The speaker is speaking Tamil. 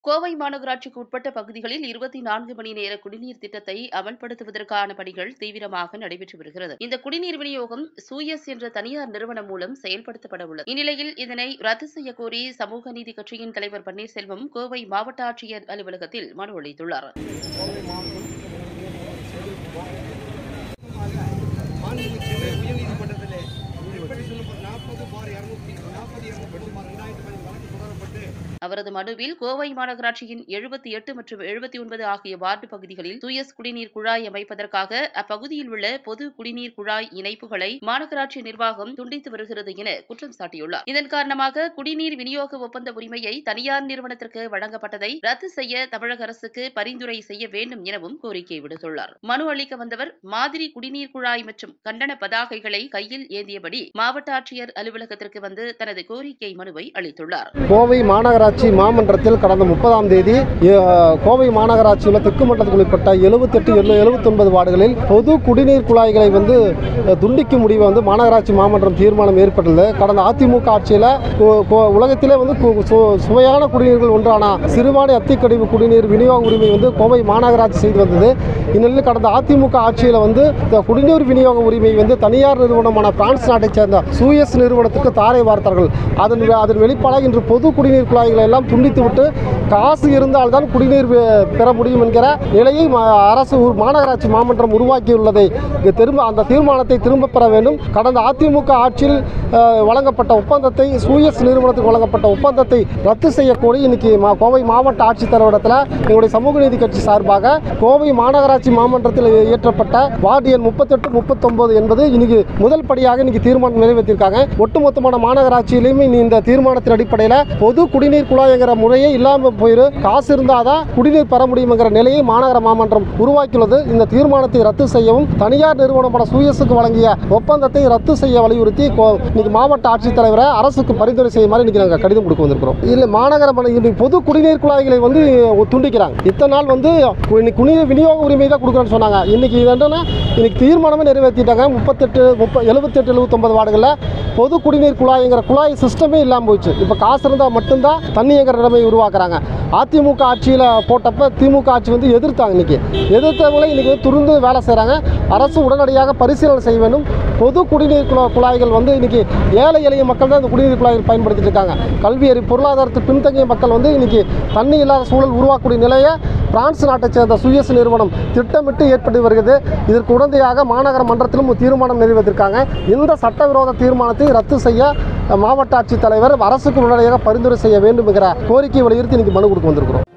கோவை மாநகராட்சிக்கு உட்பட்ட பகுதிகளில் இருபத்தி நான்கு மணி நேர குடிநீர் திட்டத்தை அமல்படுத்துவதற்கான பணிகள் தீவிரமாக நடைபெற்று வருகிறது இந்த குடிநீர் விநியோகம் சூயஸ் என்ற தனியார் நிறுவனம் மூலம் செயல்படுத்தப்பட உள்ளது இந்நிலையில் இதனை ரத்து செய்யக் கோரி சமூக நீதி கட்சியின் தலைவர் பன்னீர்செல்வம் கோவை மாவட்ட ஆட்சியர் அலுவலகத்தில் மனு அளித்துள்ளார் மாண்புமிகு உயர்நீதிமன்றத்திலே எப்படி சொல்லப்பட்ட நாற்பது பார் இருநூத்தி நாற்பது இருநூத்தி பார் ரெண்டாயிரத்தி பதினஞ்சு வழக்கு தொடரப்பட்டு அவரது மனுவில் கோவை மாநகராட்சியின் எழுபத்தி எட்டு மற்றும் எழுபத்தி ஒன்பது ஆகிய வார்டு பகுதிகளில் தூயஸ் குடிநீர் குழாய் அமைப்பதற்காக அப்பகுதியில் உள்ள பொது குடிநீர் குழாய் இணைப்புகளை மாநகராட்சி நிர்வாகம் துண்டித்து வருகிறது என குற்றம் சாட்டியுள்ளார் இதன் காரணமாக குடிநீர் விநியோக ஒப்பந்த உரிமையை தனியார் நிறுவனத்திற்கு வழங்கப்பட்டதை ரத்து செய்ய தமிழக அரசுக்கு பரிந்துரை செய்ய வேண்டும் எனவும் கோரிக்கை விடுத்துள்ளார் மனு அளிக்க வந்தவர் மாதிரி குடிநீர் குழாய் மற்றும் கண்டன பதாகைகளை கையில் ஏந்தியபடி மாவட்ட ஆட்சியர் அலுவலகத்திற்கு வந்து தனது கோரிக்கை மனுவை அளித்துள்ளார் கோவை மாநகராட்சி மாமன்றத்தில் கடந்த முப்பதாம் தேதி அஹ், கோவை மாநகராட்சி உள்ள தெற்கு மண்டலத்துக்கு உட்பட்ட எழுபத்தெட்டு எழுபத்தொன்பது வார்டுகளில் பொது குடிநீர் குழாய்களை வந்து அஹ், துண்டிக்கும் முடிவை வந்து மாநகராட்சி மாமன்றம் தீர்மானம் ஏற்பட்டது கடந்த அதிமுக ஆட்சியில் உலகத்திலே வந்து கு- சு- சுவையான குடிநீர்கள் ஒன்றான சிறுவாணி அத்திக்கழிவு குடிநீர் விநியோக உரிமை வந்து கோவை மாநகராட்சி செய்து வந்தது இந்நிலையில் கடந்த அதிமுக ஆட்சியில் வந்து இந்த குடிநீர் விநியோக உரிமை வந்து தனியார் நிறுவனமான பிரான்ஸ் நாட்டைச் சேர்ந்த சூயஸ் நிறுவனத்துக்கு தாரை வார்த்தார்கள் அதன் அதன் வெளிப்பாடாக இன்று பொது குடிநீர் குழாய்களை எல்லாம் துண்டித்துவிட்டு காசு இருந்தால்தான் குடிநீர் பெ- பெற முடியும் என்கிற நிலையை ம- அரசு உரு- மாநகராட்சி மாமன்றம் உருவாக்கியுள்ளதை இது திரும்ப அந்த தீர்மானத்தை திரும்பப் பெற வேண்டும் கடந்த அதிமுக ஆட்சியில் அஹ், வழங்கப்பட்ட ஒப்பந்தத்தை சூயஸ் நிறுவனத்துக்கு வழங்கப்பட்ட ஒப்பந்தத்தை ரத்து செய்யக்கோரி இன்னைக்கு மா- கோவை மாவட்ட ஆட்சித்தலைவரிடத்தில் எங்களுடைய சமூக நீதி கட்சி சார்பாக கோவை மாநகராட்சி மாமன்றத்தில் இயற்றப்பட்ட வார்டு எண் முப்பத்தெட்டு முப்பத்தொன்பது என்பது இன்னைக்கு முதல் படியாக இன்னைக்கு தீர்மானம் நிறைவேற்றிருக்காங்க ஒட்டுமொத்தமான மாநகராட்சியிலையும் இனி இந்த தீர்மானத்தின் அடிப்படையில் பொது குடிநீர் குழாய்ங்கிற முறையே இல்லாமல் போயிரு காசு இருந்தால் தான் குடிநீர் பெற முடியுங்கிற நிலையை மாநகர மாமன்றம் உருவாக்கியுள்ளது இந்த தீர்மானத்தை ரத்து செய்யவும் தனியார் நிறுவனமான சூயஸுக்கு வழங்கிய ஒப்பந்தத்தை ரத்து செய்ய வலியுறுத்தி கோ- இன்னைக்கு மாவட்ட ஆட்சித்தலைவரை அரசுக்கு பரிந்துரை செய்யுமாறு இன்னைக்கு நாங்கள் கடிதம் கொடுக்க வந்திருக்கிறோம் இல்லை மாநகர மன- இன்னைக்கு பொது குடிநீர் குழாய்களை வந்து துண்டிக்கிறாங்க இத்தனை நாள் வந்து இன்னைக்கு குடிநீர் விநியோக உரிமை தான் கொடுக்குறேன்னு சொன்னாங்க இன்னைக்கு இது என்னன்னா இன்னைக்கு தீர்மானமே நிறைவேற்றிட்டாங்க முப்பத்தெட்டு முப்ப எழுபத்தெட்டு எழுபத்தொன்பது வார்டுகளில் பொது குடிநீர் குழாய்ங்கிற குழாய் சிஸ்டமே இல்லாமல் போயிடுச்சு இப்போ காசு இருந்தால் மட்டும்தான் தண்ணிங்கிற நிலைமை உருவாக்குறாங்க அதிமுக ஆட்சியில் போட்டப்ப திமுக ஆட்சி வந்து எதிர்த்தாங்க இன்னைக்கு எதிர்த்தவங்களே இன்னைக்கு வந்து துருந்து வேலை செய்கிறாங்க அரசு உடனடியாக பரிசீலனை செய்ய வேண்டும் பொது குடிநீர் குழா குழாய்கள் வந்து இன்னைக்கு ஏழை எளிய மக்கள் தான் இந்த குடிநீர் குழாய்கள் பயன்படுத்திட்டு இருக்காங்க கல்வி அறிவு பொருளாதாரத்தில் பின்தங்கிய மக்கள் வந்து இன்னைக்கு தண்ணி இல்லாத சூழல் உருவாக்கக்கூடிய நிலையை பிரான்ஸ் நாட்டைச் சேர்ந்த சுயஸ் நிறுவனம் திட்டமிட்டு ஏற்பட்டு வருகிறது இதற்கு உடந்தையாக மாநகர மன்றத்திலும் ஒரு தீர்மானம் நிறைவேற்றிருக்காங்க இந்த சட்டவிரோத தீர்மானத்தை ரத்து செய்ய மாவட்ட ஆட்சித்தலைவர் அரசுக்கு உடனடியாக பரிந்துரை செய்ய வேண்டும் என்கிற கோரிக்கை வலியுறுத்தி இன்னைக்கு மனு கொடுக்க வந்திருக்கிறோம்